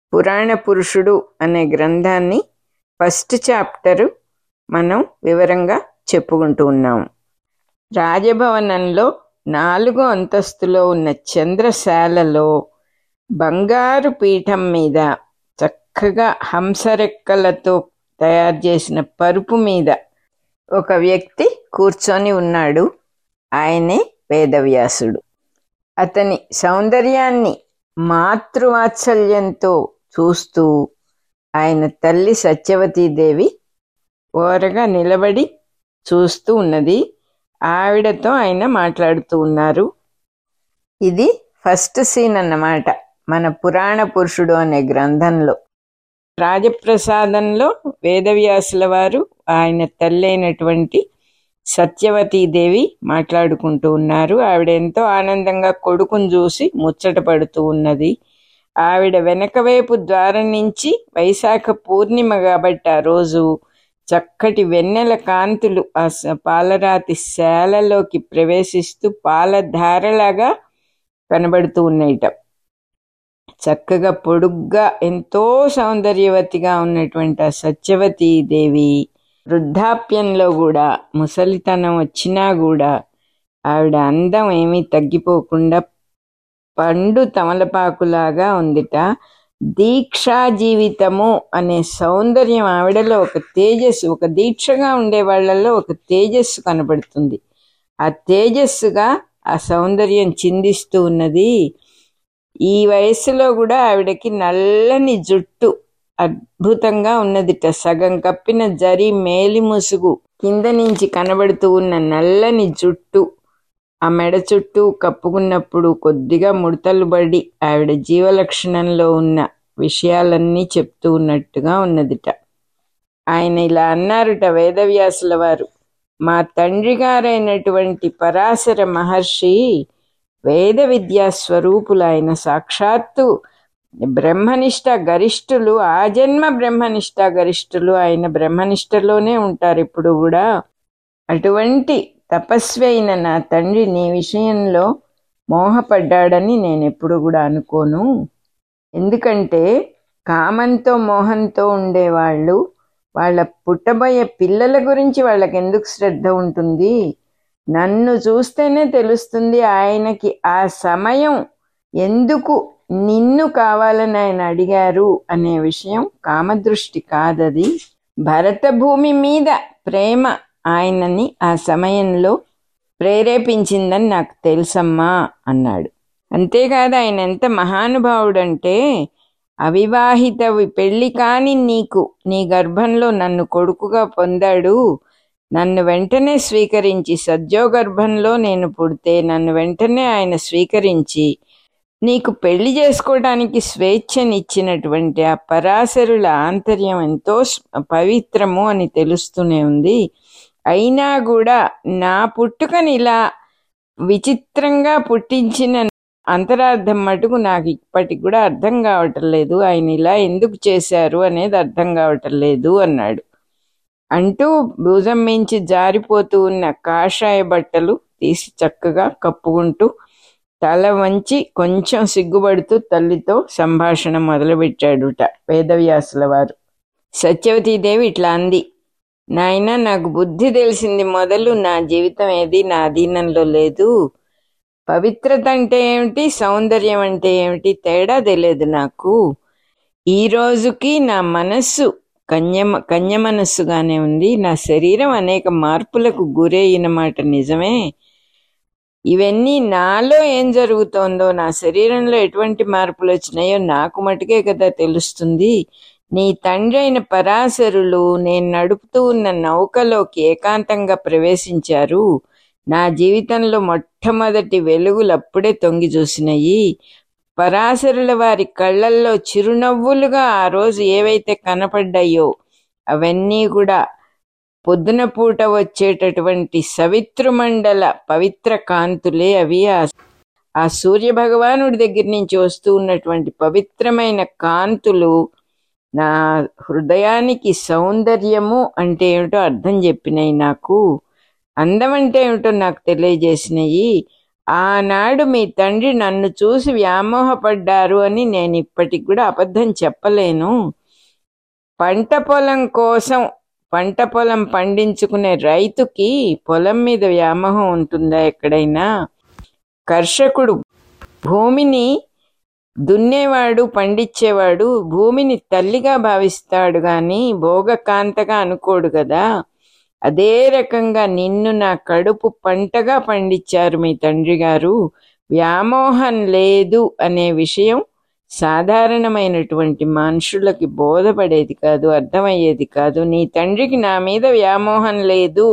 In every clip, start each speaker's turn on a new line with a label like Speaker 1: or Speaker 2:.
Speaker 1: పురాణ పురుషుడు అనే గ్రంథాన్ని ఫస్ట్ చాప్టరు మనం వివరంగా చెప్పుకుంటూ ఉన్నాం రాజభవనంలో నాలుగో అంతస్తులో ఉన్న చంద్రశాలలో బంగారు పీఠం మీద చక్కగా హంసరెక్కలతో తయారు చేసిన పరుపు మీద ఒక వ్యక్తి కూర్చొని ఉన్నాడు ఆయనే వేదవ్యాసుడు అతని సౌందర్యాన్ని మాతృవాత్సల్యంతో చూస్తూ ఆయన తల్లి సత్యవతీదేవి ఓరగా నిలబడి చూస్తూ ఉన్నది ఆవిడతో ఆయన మాట్లాడుతూ ఉన్నారు ఇది ఫస్ట్ సీన్ అన్నమాట మన పురాణ పురుషుడు అనే గ్రంథంలో రాజప్రసాదంలో వేదవ్యాసుల వారు ఆయన తల్లైనటువంటి సత్యవతీదేవి మాట్లాడుకుంటూ ఉన్నారు ఆవిడ ఎంతో ఆనందంగా కొడుకును చూసి ముచ్చట పడుతూ ఉన్నది ఆవిడ వెనక వైపు ద్వారం నుంచి వైశాఖ పూర్ణిమ కాబట్టి ఆ రోజు చక్కటి వెన్నెల కాంతులు ఆ స- పాలరాతి శాలలోకి ప్రవేశిస్తూ పాలధారలాగా కనబడుతూ ఉన్నాయిట చక్కగా పొడుగ్గా ఎంతో సౌందర్యవతిగా ఉన్నటువంటి ఆ సత్యవతీ దేవి వృద్ధాప్యంలో కూడా ముసలితనం వచ్చినా కూడా ఆవిడ అందం ఏమీ తగ్గిపోకుండా పండు తమలపాకులాగా ఉందిట దీక్షా జీవితము అనే సౌందర్యం ఆవిడలో ఒక తేజస్సు ఒక దీక్షగా ఉండే వాళ్ళలో ఒక తేజస్సు కనబడుతుంది ఆ తేజస్సుగా ఆ సౌందర్యం చిందిస్తూ ఉన్నది ఈ వయస్సులో కూడా ఆవిడకి నల్లని జుట్టు అద్భుతంగా ఉన్నదిట సగం కప్పిన జరి మేలి ముసుగు కింద నుంచి కనబడుతూ ఉన్న నల్లని జుట్టు ఆ మెడ చుట్టూ కప్పుకున్నప్పుడు కొద్దిగా ముడతలు పడి ఆవిడ జీవలక్షణంలో ఉన్న విషయాలన్నీ చెప్తూ ఉన్నట్టుగా ఉన్నదిట ఆయన ఇలా అన్నారుట వేదవ్యాసుల వారు మా తండ్రి గారైనటువంటి పరాశర మహర్షి వేద విద్యా స్వరూపులైన సాక్షాత్తు బ్రహ్మనిష్ట గరిష్ఠులు ఆ జన్మ బ్రహ్మనిష్ట గరిష్ఠులు ఆయన బ్రహ్మనిష్టలోనే ఉంటారు ఇప్పుడు కూడా అటువంటి తపస్వి అయిన నా తండ్రి నీ విషయంలో మోహపడ్డాడని నేను ఎప్పుడు కూడా అనుకోను ఎందుకంటే కామంతో మోహంతో ఉండేవాళ్ళు వాళ్ళ పుట్టబోయే పిల్లల గురించి వాళ్ళకి ఎందుకు శ్రద్ధ ఉంటుంది నన్ను చూస్తేనే తెలుస్తుంది ఆయనకి ఆ సమయం ఎందుకు నిన్ను కావాలని ఆయన అడిగారు అనే విషయం కామదృష్టి కాదది భరత భూమి మీద ప్రేమ ఆయనని ఆ సమయంలో ప్రేరేపించిందని నాకు తెలుసమ్మా అన్నాడు అంతేకాదు ఆయన ఎంత మహానుభావుడంటే అవివాహిత పెళ్లి కాని నీకు నీ గర్భంలో నన్ను కొడుకుగా పొందాడు నన్ను వెంటనే స్వీకరించి సద్యోగర్భంలో నేను పుడితే నన్ను వెంటనే ఆయన స్వీకరించి నీకు పెళ్లి చేసుకోవడానికి స్వేచ్ఛనిచ్చినటువంటి ఆ పరాశరుల ఆంతర్యం ఎంతో స్- పవిత్రము అని తెలుస్తూనే ఉంది అయినా కూడా నా పుట్టుకని ఇలా విచిత్రంగా పుట్టించిన అంతరార్థం మటుకు నాకు ఇప్పటికి కూడా అర్థం కావటం లేదు ఆయన ఇలా ఎందుకు చేశారు అనేది అర్థం కావటం లేదు అన్నాడు అంటూ భుజం మించి జారిపోతూ ఉన్న కాషాయ బట్టలు తీసి చక్కగా కప్పుకుంటూ తల వంచి కొంచెం సిగ్గుపడుతూ తల్లితో సంభాషణ మొదలుపెట్టాడుట వేదవ్యాసుల వారు సత్యవతీదేవి ఇట్లా అంది నాయన నాకు బుద్ధి తెలిసింది మొదలు నా జీవితం ఏది నా అధీనంలో లేదు పవిత్రత అంటే ఏమిటి సౌందర్యం అంటే ఏమిటి తేడా తెలియదు నాకు ఈ రోజుకి నా మనస్సు కన్య కన్య మనస్సుగానే ఉంది నా శరీరం అనేక మార్పులకు గురైన మాట నిజమే ఇవన్నీ నాలో ఏం జరుగుతోందో నా శరీరంలో ఎటువంటి మార్పులు వచ్చినాయో నాకు మటుకే కదా తెలుస్తుంది నీ తండ్రి అయిన పరాశరులు నేను నడుపుతూ ఉన్న నౌకలోకి ఏకాంతంగా ప్రవేశించారు నా జీవితంలో మొట్టమొదటి వెలుగులు అప్పుడే తొంగి చూసినాయి పరాశరుల వారి కళ్ళల్లో చిరునవ్వులుగా ఆ రోజు ఏవైతే కనపడ్డాయో అవన్నీ కూడా పొద్దున పూట వచ్చేటటువంటి సవిత్రుమండల పవిత్ర కాంతులే అవి ఆ ఆ సూర్య భగవానుడి దగ్గర నుంచి వస్తూ ఉన్నటువంటి పవిత్రమైన కాంతులు నా హృదయానికి సౌందర్యము అంటే ఏమిటో అర్థం చెప్పినాయి నాకు అందం అంటే ఏమిటో నాకు తెలియజేసినాయి ఆనాడు మీ తండ్రి నన్ను చూసి వ్యామోహపడ్డారు అని నేను ఇప్పటికి కూడా అబద్ధం చెప్పలేను పంట పొలం కోసం పంట పొలం పండించుకునే రైతుకి పొలం మీద వ్యామోహం ఉంటుందా ఎక్కడైనా కర్షకుడు భూమిని దున్నేవాడు పండించేవాడు భూమిని తల్లిగా భావిస్తాడు గాని భోగకాంతగా అనుకోడు కదా అదే రకంగా నిన్ను నా కడుపు పంటగా పండించారు మీ తండ్రి గారు వ్యామోహం లేదు అనే విషయం సాధారణమైనటువంటి మనుషులకి బోధపడేది కాదు అర్థమయ్యేది కాదు నీ తండ్రికి నా మీద వ్యామోహం లేదు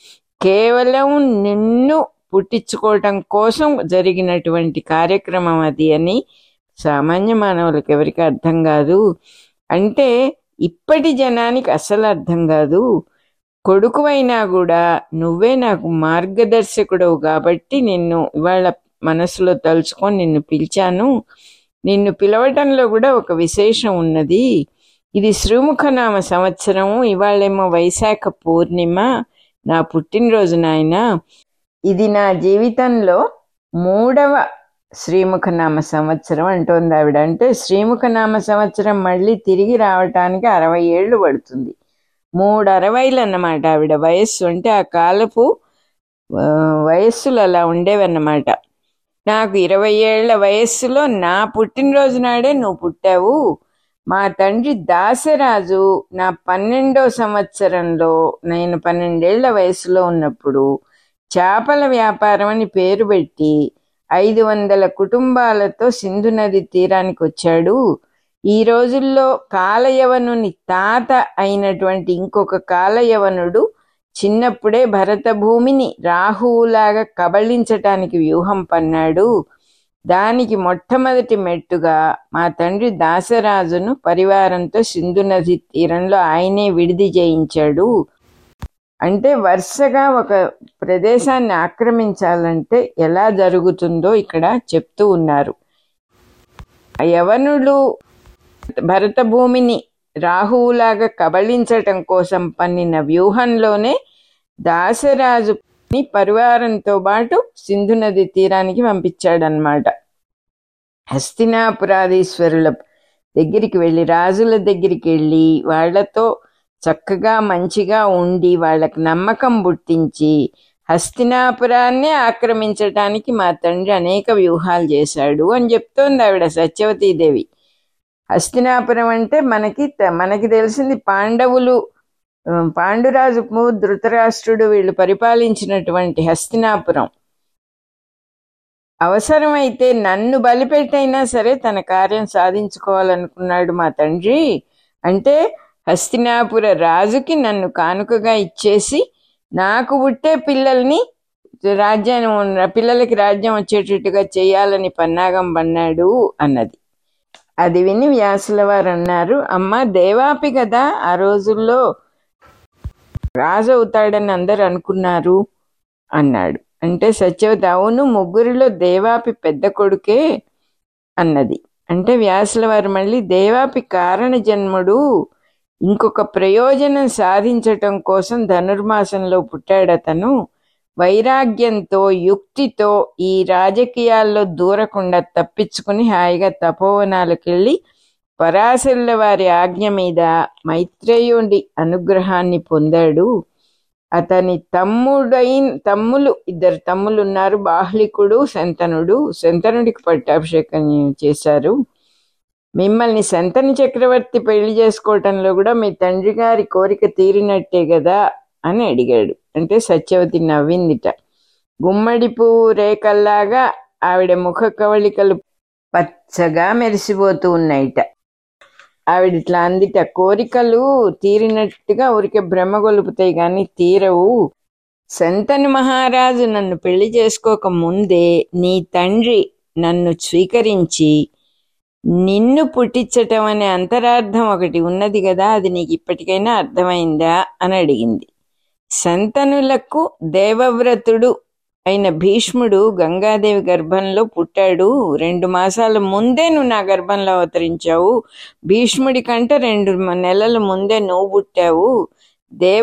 Speaker 1: కేవలం నిన్ను పుట్టించుకోవటం కోసం జరిగినటువంటి కార్యక్రమం అది అని సామాన్య మానవులకు ఎవరికి అర్థం కాదు అంటే ఇప్పటి జనానికి అసలు అర్థం కాదు కొడుకువైనా కూడా నువ్వే నాకు మార్గదర్శకుడవు కాబట్టి నిన్ను ఇవాళ మనసులో తలుచుకొని నిన్ను పిలిచాను నిన్ను పిలవటంలో కూడా ఒక విశేషం ఉన్నది ఇది శ్రీముఖనామ సంవత్సరము ఇవాళేమో వైశాఖ పూర్ణిమ నా పుట్టినరోజు నాయన ఇది నా జీవితంలో మూడవ శ్రీముఖనామ సంవత్సరం అంటోంది ఆవిడ అంటే శ్రీముఖనామ సంవత్సరం మళ్ళీ తిరిగి రావటానికి అరవై ఏళ్ళు పడుతుంది మూడు అరవైలు అన్నమాట ఆవిడ వయస్సు అంటే ఆ కాలపు ఆ, వయస్సులు అలా ఉండేవన్నమాట నాకు ఇరవై ఏళ్ల వయస్సులో నా పుట్టినరోజు నాడే నువ్వు పుట్టావు మా తండ్రి దాసరాజు నా పన్నెండో సంవత్సరంలో నేను పన్నెండేళ్ల వయసులో ఉన్నప్పుడు చేపల వ్యాపారం అని పేరు పెట్టి ఐదు వందల కుటుంబాలతో సింధు నది తీరానికి వచ్చాడు ఈ రోజుల్లో కాలయవనుని తాత అయినటువంటి ఇంకొక కాలయవనుడు చిన్నప్పుడే భరత భూమిని రాహువులాగా కబళించటానికి వ్యూహం పన్నాడు దానికి మొట్టమొదటి మెట్టుగా మా తండ్రి దాసరాజును పరివారంతో సింధు నది తీరంలో ఆయనే విడిది చేయించాడు అంటే వరుసగా ఒక ప్రదేశాన్ని ఆక్రమించాలంటే ఎలా జరుగుతుందో ఇక్కడ చెప్తూ ఉన్నారు ఆ యవనులు భరత భూమిని రాహువులాగా కబళించటం కోసం పన్నిన వ్యూహంలోనే దాసరాజుని పరివారంతో పాటు సింధు నది తీరానికి పంపించాడనమాట హస్తినాపురాధీశ్వరుల దగ్గరికి వెళ్ళి రాజుల దగ్గరికి వెళ్ళి వాళ్ళతో చక్కగా మంచిగా ఉండి వాళ్ళకి నమ్మకం పుట్టించి హస్తినాపురాన్ని ఆక్రమించటానికి మా తండ్రి అనేక వ్యూహాలు చేశాడు అని చెప్తోంది ఆవిడ సత్యవతీదేవి హస్తినాపురం అంటే మనకి త- మనకి తెలిసింది పాండవులు ఆ, పాండురాజు ధృతరాష్ట్రుడు వీళ్ళు పరిపాలించినటువంటి హస్తినాపురం అవసరమైతే నన్ను బలిపెట్టైనా సరే తన కార్యం సాధించుకోవాలనుకున్నాడు మా తండ్రి అంటే హస్తినాపుర రాజుకి నన్ను కానుకగా ఇచ్చేసి నాకు పుట్టే పిల్లల్ని రాజ్యాన్ని ఉన్న- పిల్లలకి రాజ్యం వచ్చేటట్టుగా చేయాలని పన్నాగం పన్నాడు అన్నది అది విని వ్యాసుల వారు అన్నారు అమ్మ దేవాపి కదా ఆ రోజుల్లో రాజు అవుతాడని అందరు అనుకున్నారు అన్నాడు అంటే సత్యవతి అవును ముగ్గురిలో దేవాపి పెద్ద కొడుకే అన్నది అంటే వ్యాసుల వారు మళ్ళీ దేవాపి కారణ జన్ముడు ఇంకొక ప్రయోజనం సాధించటం కోసం ధనుర్మాసంలో పుట్టాడతను వైరాగ్యంతో యుక్తితో ఈ రాజకీయాల్లో దూరకుండా తప్పించుకుని హాయిగా తపోవనాలకు వెళ్ళి పరాశరుల వారి ఆజ్ఞ మీద మైత్రేయుడి అనుగ్రహాన్ని పొందాడు అతని తమ్ముడైన తమ్ములు ఇద్దరు తమ్ములు ఉన్నారు బాహ్లికుడు శంతనుడు శంతనుడికి పట్టాభిషేకం చేశారు మిమ్మల్ని శంతని చక్రవర్తి పెళ్లి చేసుకోవటంలో కూడా మీ తండ్రి గారి కోరిక తీరినట్టే కదా అని అడిగాడు అంటే సత్యవతి నవ్విందిట గుమ్మడి పువ్వు రేకల్లాగా ఆవిడ ముఖ కవళికలు పచ్చగా మెరిసిపోతూ ఉన్నాయిట ఆవిడ ఇట్లా అందిట కోరికలు తీరినట్టుగా ఊరికే భ్రమ గొలుపుతాయి కానీ తీరవు శంతను మహారాజు నన్ను పెళ్లి చేసుకోక ముందే నీ తండ్రి నన్ను స్వీకరించి నిన్ను పుట్టించటం అనే అంతరార్థం ఒకటి ఉన్నది కదా అది నీకు ఇప్పటికైనా అర్థమైందా అని అడిగింది సంతనులకు దేవవ్రతుడు అయిన భీష్ముడు గంగాదేవి గర్భంలో పుట్టాడు రెండు మాసాల ముందే నువ్వు నా గర్భంలో అవతరించావు భీష్ముడి కంటే రెండు మ- నెలల ముందే నువ్వు పుట్టావు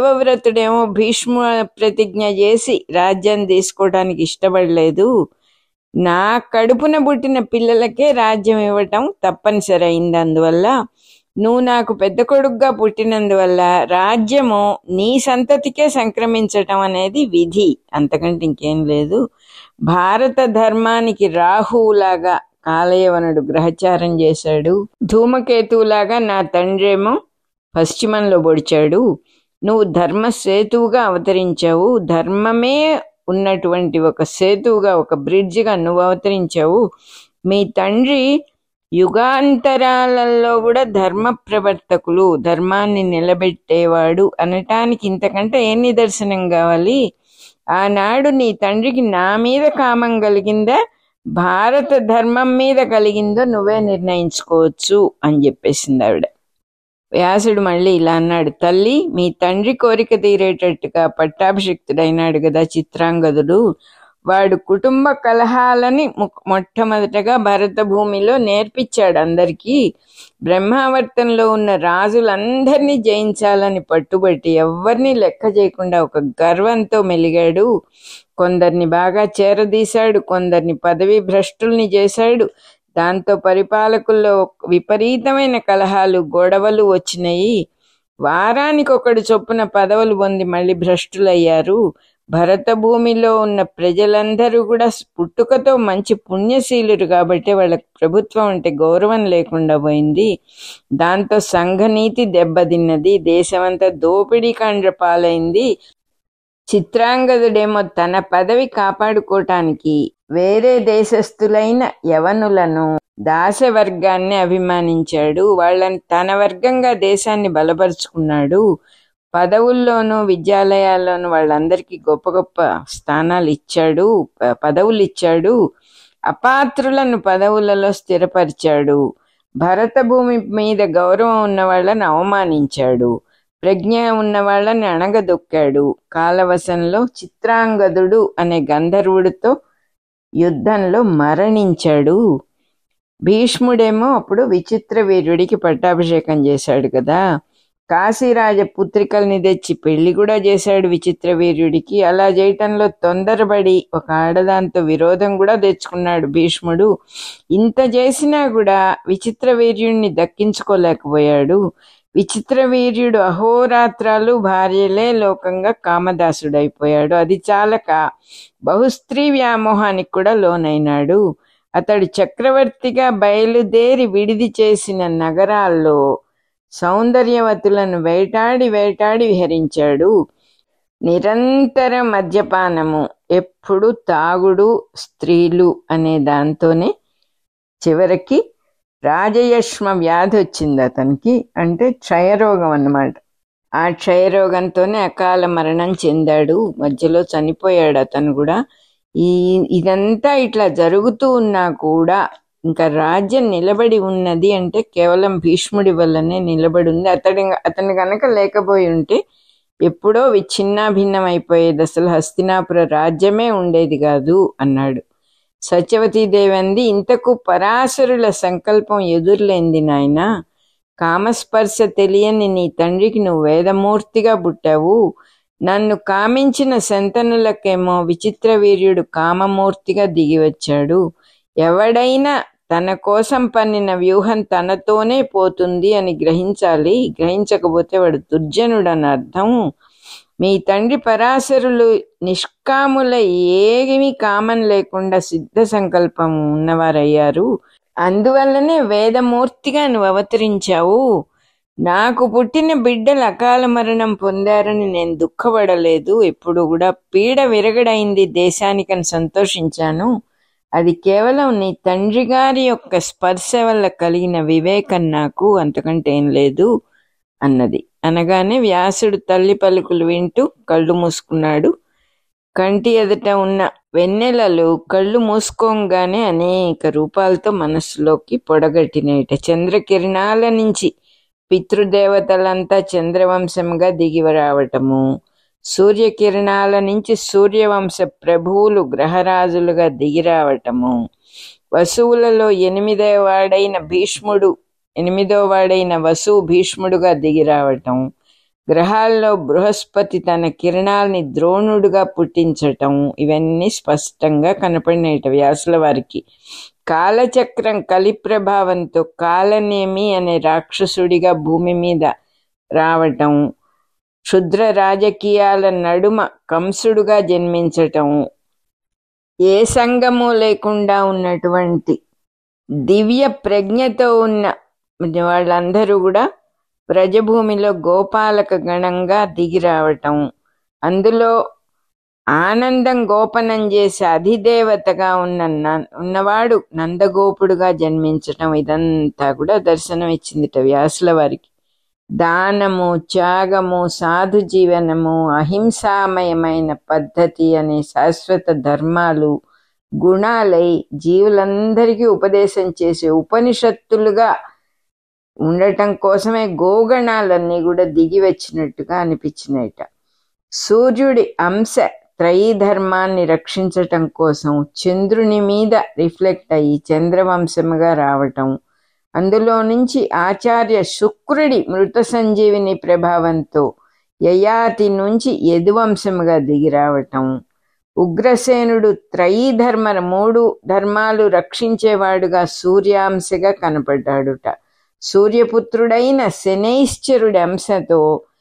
Speaker 1: దేవవ్రతుడేమో భీష్మ ప్రతిజ్ఞ చేసి రాజ్యాన్ని తీసుకోవడానికి ఇష్టపడలేదు నా కడుపున పుట్టిన పిల్లలకే రాజ్యం ఇవ్వటం తప్పనిసరి అయింది అందువల్ల నువ్వు నాకు పెద్ద కొడుకుగా పుట్టినందువల్ల రాజ్యము నీ సంతతికే సంక్రమించటం అనేది విధి అంతకంటే ఇంకేం లేదు భారత ధర్మానికి రాహువులాగా కాలయవనుడు గ్రహచారం చేశాడు ధూమకేతువులాగా నా తండ్రేమో పశ్చిమంలో పొడిచాడు నువ్వు ధర్మ సేతువుగా అవతరించావు ధర్మమే ఉన్నటువంటి ఒక సేతువుగా ఒక బ్రిడ్జిగా నువ్వు అవతరించావు మీ తండ్రి యుగాంతరాలలో కూడా ధర్మ ప్రవర్తకులు ధర్మాన్ని నిలబెట్టేవాడు అనటానికి ఇంతకంటే ఏ నిదర్శనం కావాలి ఆనాడు నీ తండ్రికి నా మీద కామం కలిగిందా భారత ధర్మం మీద కలిగిందో నువ్వే నిర్ణయించుకోవచ్చు అని చెప్పేసింది ఆవిడ వ్యాసుడు మళ్ళీ ఇలా అన్నాడు తల్లి మీ తండ్రి కోరిక తీరేటట్టుగా పట్టాభిషిక్తుడైనాడు కదా చిత్రాంగదుడు వాడు కుటుంబ కలహాలని ము- మొట్టమొదటగా భరత భూమిలో నేర్పించాడు అందరికీ బ్రహ్మావర్తంలో ఉన్న రాజులందరినీ జయించాలని పట్టుబట్టి ఎవరిని లెక్క చేయకుండా ఒక గర్వంతో మెలిగాడు కొందరిని బాగా చేరదీశాడు కొందరిని పదవి భ్రష్టుల్ని చేశాడు దాంతో పరిపాలకుల్లో విపరీతమైన కలహాలు గొడవలు వచ్చినాయి వారానికి ఒకడు చొప్పున పదవులు పొంది మళ్ళీ భ్రష్టులయ్యారు భరత భూమిలో ఉన్న ప్రజలందరూ కూడా పుట్టుకతో మంచి పుణ్యశీలురు కాబట్టి వాళ్ళకి ప్రభుత్వం అంటే గౌరవం లేకుండా పోయింది దాంతో సంఘనీతి దెబ్బతిన్నది దేశమంతా దోపిడీ కాండ్ర పాలైంది చిత్రాంగదుడేమో తన పదవి కాపాడుకోవటానికి వేరే దేశస్థులైన యవనులను దాసవర్గాన్ని అభిమానించాడు వాళ్ళని తన వర్గంగా దేశాన్ని బలపరుచుకున్నాడు పదవుల్లోనూ విద్యాలయాల్లోనూ వాళ్ళందరికీ గొప్ప గొప్ప స్థానాలు ఇచ్చాడు ప- పదవులు ఇచ్చాడు అపాత్రులను పదవులలో స్థిరపరిచాడు భరత భూమి మీద గౌరవం ఉన్న వాళ్ళని అవమానించాడు ప్రజ్ఞ ఉన్న వాళ్ళని అణగదొక్కాడు కాలవశంలో చిత్రాంగదుడు అనే గంధర్వుడితో యుద్ధంలో మరణించాడు భీష్ముడేమో అప్పుడు విచిత్ర వీరుడికి పట్టాభిషేకం చేశాడు కదా కాశీరాజ పుత్రికల్ని తెచ్చి పెళ్లి కూడా చేశాడు విచిత్ర వీర్యుడికి అలా చేయటంలో తొందరపడి ఒక ఆడదాంతో విరోధం కూడా తెచ్చుకున్నాడు భీష్ముడు ఇంత చేసినా కూడా విచిత్ర వీర్యుడిని దక్కించుకోలేకపోయాడు విచిత్ర వీర్యుడు అహోరాత్రాలు భార్యలే లోకంగా కామదాసుడైపోయాడు అది చాలక బహుస్త్రీ వ్యామోహానికి కూడా లోనైనాడు అతడు చక్రవర్తిగా బయలుదేరి విడిది చేసిన నగరాల్లో సౌందర్యవతులను వేటాడి వేటాడి విహరించాడు నిరంతర మద్యపానము ఎప్పుడు తాగుడు స్త్రీలు అనే దాంతోనే చివరికి రాజయష్మ వ్యాధి వచ్చింది అతనికి అంటే క్షయరోగం అన్నమాట ఆ క్షయరోగంతోనే అకాల మరణం చెందాడు మధ్యలో చనిపోయాడు అతను కూడా ఈ ఇదంతా ఇట్లా జరుగుతూ ఉన్నా కూడా ఇంకా రాజ్యం నిలబడి ఉన్నది అంటే కేవలం భీష్ముడి వల్లనే నిలబడి ఉంది అతడి అతను గనక లేకపోయి ఉంటే ఎప్పుడో విచ్ఛిన్నాభిన్నం అయిపోయేది అసలు హస్తినాపుర రాజ్యమే ఉండేది కాదు అన్నాడు సత్యవతీదేవి అంది ఇంతకు పరాశరుల సంకల్పం ఎదురులేంది నాయనా కామస్పర్శ తెలియని నీ తండ్రికి నువ్వు వేదమూర్తిగా పుట్టావు నన్ను కామించిన శంతనులకేమో విచిత్ర వీర్యుడు కామమూర్తిగా దిగి వచ్చాడు ఎవడైనా తన కోసం పన్నిన వ్యూహం తనతోనే పోతుంది అని గ్రహించాలి గ్రహించకపోతే వాడు దుర్జనుడు అని అర్థం మీ తండ్రి పరాశరులు నిష్కాముల ఏమీ కామం లేకుండా సిద్ధ సంకల్పం ఉన్నవారయ్యారు అందువల్లనే వేదమూర్తిగా నువ్వు అవతరించావు నాకు పుట్టిన బిడ్డలు అకాల మరణం పొందారని నేను దుఃఖపడలేదు ఎప్పుడు కూడా పీడ విరగడైంది దేశానికని సంతోషించాను అది కేవలం నీ తండ్రి గారి యొక్క స్పర్శ వల్ల కలిగిన వివేకం నాకు అంతకంటే ఏం లేదు అన్నది అనగానే వ్యాసుడు తల్లి పలుకులు వింటూ కళ్ళు మూసుకున్నాడు కంటి ఎదుట ఉన్న వెన్నెలలు కళ్ళు మూసుకోగానే అనేక రూపాలతో మనస్సులోకి పొడగట్టినేట చంద్రకిరణాల నుంచి పితృదేవతలంతా చంద్రవంశంగా దిగి రావటము సూర్యకిరణాల నుంచి సూర్యవంశ ప్రభువులు గ్రహరాజులుగా దిగిరావటము వసువులలో ఎనిమిదవ వాడైన భీష్ముడు ఎనిమిదో వాడైన వసువు భీష్ముడుగా దిగిరావటం గ్రహాల్లో బృహస్పతి తన కిరణాల్ని ద్రోణుడుగా పుట్టించటం ఇవన్నీ స్పష్టంగా కనపడినాయట వ్యాసుల వారికి కాలచక్రం కలి ప్రభావంతో కాలనేమి అనే రాక్షసుడిగా భూమి మీద రావటం క్షుద్ర రాజకీయాల నడుమ కంసుడుగా జన్మించటం ఏ సంగము లేకుండా ఉన్నటువంటి దివ్య ప్రజ్ఞతో ఉన్న వాళ్ళందరూ కూడా వ్రజభూమిలో గోపాలక గణంగా దిగి రావటం అందులో ఆనందం గోపనం చేసే అధిదేవతగా ఉన్న న- ఉన్నవాడు నందగోపుడుగా జన్మించటం ఇదంతా కూడా దర్శనం ఇచ్చిందిట వ్యాసుల వారికి దానము త్యాగము సాధు జీవనము అహింసామయమైన పద్ధతి అనే శాశ్వత ధర్మాలు గుణాలై జీవులందరికీ ఉపదేశం చేసే ఉపనిషత్తులుగా ఉండటం కోసమే గోగణాలన్నీ కూడా దిగి వచ్చినట్టుగా అనిపించినాయట సూర్యుడి అంశ త్రయీ ధర్మాన్ని రక్షించటం కోసం చంద్రుని మీద రిఫ్లెక్ట్ అయ్యి చంద్రవంశముగా రావటం అందులో నుంచి ఆచార్య శుక్రుడి మృత సంజీవిని ప్రభావంతో యయాతి నుంచి యదువంశముగా దిగి రావటం ఉగ్రసేనుడు త్రయీ ధర్మ మూడు ధర్మాలు రక్షించేవాడుగా సూర్యాంశగా కనపడ్డాడుట సూర్యపుత్రుడైన శనైశ్చరుడి అంశతో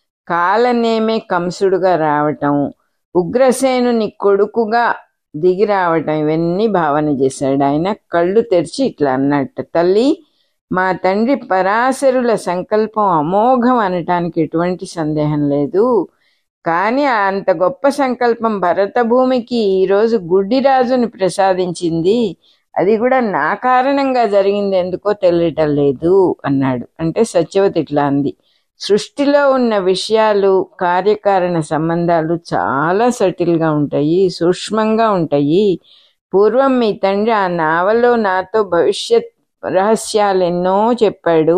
Speaker 1: కాలనేమే కంసుడుగా రావటం ఉగ్రసేనుని కొడుకుగా దిగి రావటం ఇవన్నీ భావన చేశాడు ఆయన కళ్ళు తెరిచి ఇట్లా అన్నట్టు తల్లి మా తండ్రి పరాశరుల సంకల్పం అమోఘం అనటానికి ఎటువంటి సందేహం లేదు కానీ అంత గొప్ప సంకల్పం భరత భూమికి ఈరోజు గుడ్డిరాజుని ప్రసాదించింది అది కూడా నా కారణంగా జరిగింది ఎందుకో తెలియటం లేదు అన్నాడు అంటే సత్యవతి ఇట్లా అంది సృష్టిలో ఉన్న విషయాలు కార్యకారణ సంబంధాలు చాలా సటిల్గా ఉంటాయి సూక్ష్మంగా ఉంటాయి పూర్వం మీ తండ్రి ఆ నావలో నాతో భవిష్యత్ రహస్యాలు ఎన్నో చెప్పాడు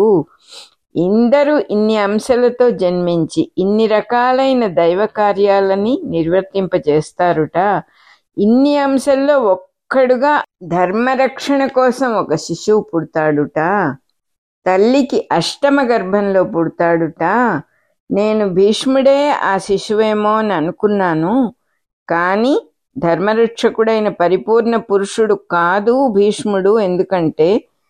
Speaker 1: ఇందరూ ఇన్ని అంశాలతో జన్మించి ఇన్ని రకాలైన దైవ కార్యాలని నిర్వర్తింపజేస్తారుట ఇన్ని అంశాల్లో ఒక్కడుగా ధర్మరక్షణ కోసం ఒక శిశువు పుడతాడుట తల్లికి అష్టమ గర్భంలో పుడతాడుట నేను భీష్ముడే ఆ శిశువేమో అని అనుకున్నాను కానీ ధర్మరక్షకుడైన పరిపూర్ణ పురుషుడు కాదు భీష్ముడు ఎందుకంటే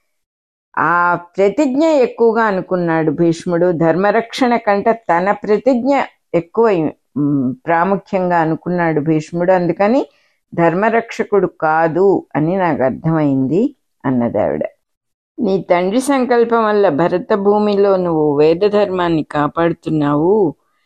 Speaker 1: ఆ ప్రతిజ్ఞ ఎక్కువగా అనుకున్నాడు భీష్ముడు ధర్మరక్షణ కంటే తన ప్రతిజ్ఞ ఎక్కువ మ్, ప్రాముఖ్యంగా అనుకున్నాడు భీష్ముడు అందుకని ధర్మరక్షకుడు కాదు అని నాకు అర్థమైంది అన్నది ఆవిడ నీ తండ్రి సంకల్పం వల్ల భరత భూమిలో నువ్వు వేద ధర్మాన్ని కాపాడుతున్నావు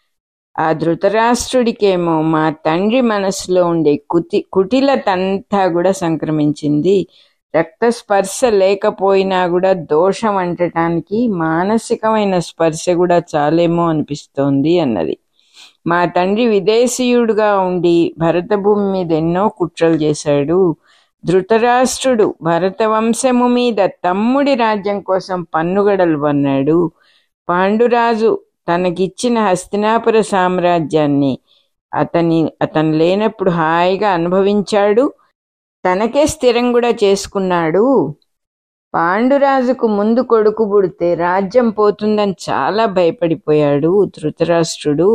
Speaker 1: ఆ ధృతరాష్ట్రుడికేమో మా తండ్రి మనసులో ఉండే కుతి కుటిలతంతా కూడా సంక్రమించింది రక్త స్పర్శ లేకపోయినా కూడా దోషం అంటటానికి మానసికమైన స్పర్శ కూడా చాలేమో అనిపిస్తోంది అన్నది మా తండ్రి విదేశీయుడుగా ఉండి భరత భూమి మీద ఎన్నో కుట్రలు చేశాడు ధృతరాష్ట్రుడు భరత వంశము మీద తమ్ముడి రాజ్యం కోసం పన్నుగడలు పన్నాడు పాండురాజు తనకిచ్చిన హస్తినాపుర సామ్రాజ్యాన్ని అతని అతను లేనప్పుడు హాయిగా అనుభవించాడు తనకే స్థిరం కూడా చేసుకున్నాడు పాండురాజుకు ముందు కొడుకు పుడితే రాజ్యం పోతుందని చాలా భయపడిపోయాడు ధృతరాష్ట్రుడు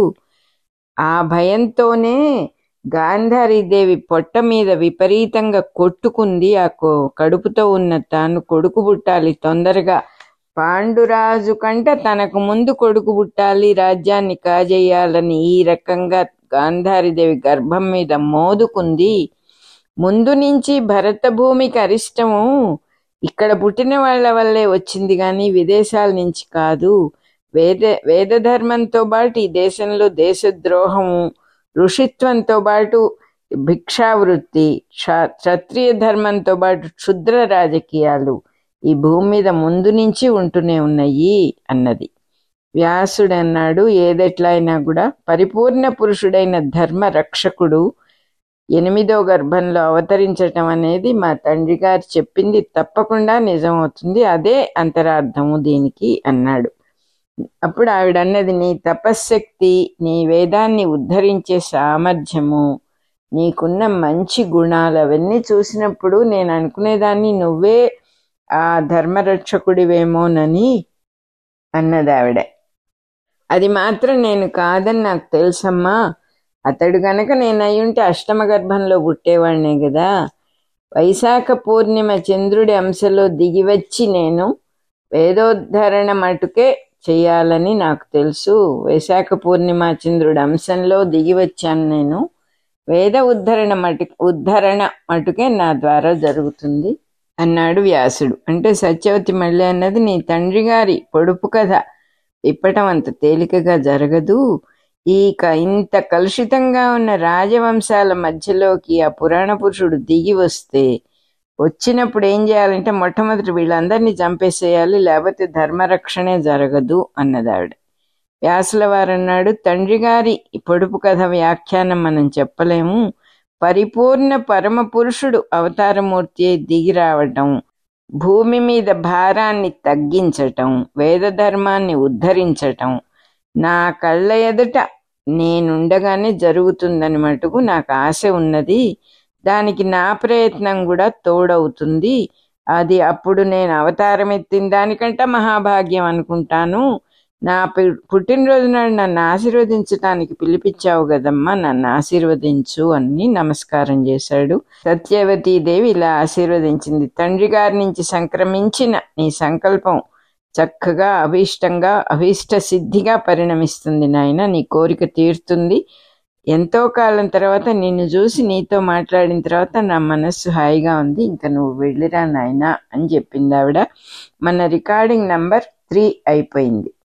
Speaker 1: ఆ భయంతోనే గాంధారీదేవి పొట్ట మీద విపరీతంగా కొట్టుకుంది ఆ కొ- కడుపుతో ఉన్న తాను కొడుకు పుట్టాలి తొందరగా పాండురాజు కంటే తనకు ముందు కొడుకు పుట్టాలి రాజ్యాన్ని కాజేయాలని ఈ రకంగా గాంధారీదేవి గర్భం మీద మోదుకుంది ముందు నుంచి భరత భూమికి అరిష్టము ఇక్కడ పుట్టిన వాళ్ళ వల్లే వచ్చింది కానీ విదేశాల నుంచి కాదు వేద వేద ధర్మంతో పాటు ఈ దేశంలో దేశద్రోహము ఋషిత్వంతో పాటు భిక్షావృత్తి క్ష- క్షత్రియ ధర్మంతో పాటు క్షుద్ర రాజకీయాలు ఈ భూమి మీద ముందు నుంచి ఉంటూనే ఉన్నాయి అన్నది వ్యాసుడు అన్నాడు ఏదెట్లా అయినా కూడా పరిపూర్ణ పురుషుడైన ధర్మ రక్షకుడు ఎనిమిదో గర్భంలో అవతరించటం అనేది మా తండ్రి గారు చెప్పింది తప్పకుండా నిజమవుతుంది అదే అంతరార్థము దీనికి అన్నాడు అప్పుడు ఆవిడ అన్నది నీ తపశ్శక్తి నీ వేదాన్ని ఉద్ధరించే సామర్థ్యము నీకున్న మంచి గుణాలు అవన్నీ చూసినప్పుడు నేను అనుకునేదాన్ని నువ్వే ఆ ధర్మరక్షకుడివేమోనని అన్నది ఆవిడ అది మాత్రం నేను కాదని నాకు తెలుసమ్మా అతడు గనక నేను అయ్యుంటే అష్టమ గర్భంలో పుట్టేవాడినే కదా వైశాఖ పూర్ణిమ చంద్రుడి అంశలో దిగివచ్చి నేను వేదోద్ధరణ మటుకే చేయాలని నాకు తెలుసు వైశాఖ పూర్ణిమ చంద్రుడి అంశంలో దిగి వచ్చాను నేను వేద ఉద్ధరణ మటు ఉద్ధరణ మటుకే నా ద్వారా జరుగుతుంది అన్నాడు వ్యాసుడు అంటే సత్యవతి మళ్ళీ అన్నది నీ తండ్రి గారి పొడుపు కథ విప్పటం అంత తేలికగా జరగదు ఈ క- ఇంత కలుషితంగా ఉన్న రాజవంశాల మధ్యలోకి ఆ పురాణ పురుషుడు దిగి వస్తే వచ్చినప్పుడు ఏం చేయాలంటే మొట్టమొదటి వీళ్ళందరినీ చంపేసేయాలి లేకపోతే ధర్మరక్షణే జరగదు అన్నదావిడ వ్యాసుల వారన్నాడు తండ్రి గారి ఈ పొడుపు కథ వ్యాఖ్యానం మనం చెప్పలేము పరిపూర్ణ పరమ పురుషుడు అవతారమూర్తి అయి దిగి రావటం భూమి మీద భారాన్ని తగ్గించటం వేద ధర్మాన్ని ఉద్ధరించటం నా కళ్ళ ఎదుట నేనుండగానే జరుగుతుందని మటుకు నాకు ఆశ ఉన్నది దానికి నా ప్రయత్నం కూడా తోడవుతుంది అది అప్పుడు నేను అవతారం ఎత్తిన దానికంటే మహాభాగ్యం అనుకుంటాను నా పు- పుట్టినరోజు నాడు నన్ను ఆశీర్వదించడానికి పిలిపించావు కదమ్మా నన్ను ఆశీర్వదించు అని నమస్కారం చేశాడు సత్యవతీ దేవి ఇలా ఆశీర్వదించింది తండ్రి గారి నుంచి సంక్రమించిన నీ సంకల్పం చక్కగా అభీష్టంగా అభీష్ట సిద్ధిగా పరిణమిస్తుంది నాయన నీ కోరిక తీరుతుంది ఎంతో కాలం తర్వాత నిన్ను చూసి నీతో మాట్లాడిన తర్వాత నా మనస్సు హాయిగా ఉంది ఇంకా నువ్వు వెళ్ళిరా నాయనా అని చెప్పింది ఆవిడ మన రికార్డింగ్ నంబర్ త్రీ అయిపోయింది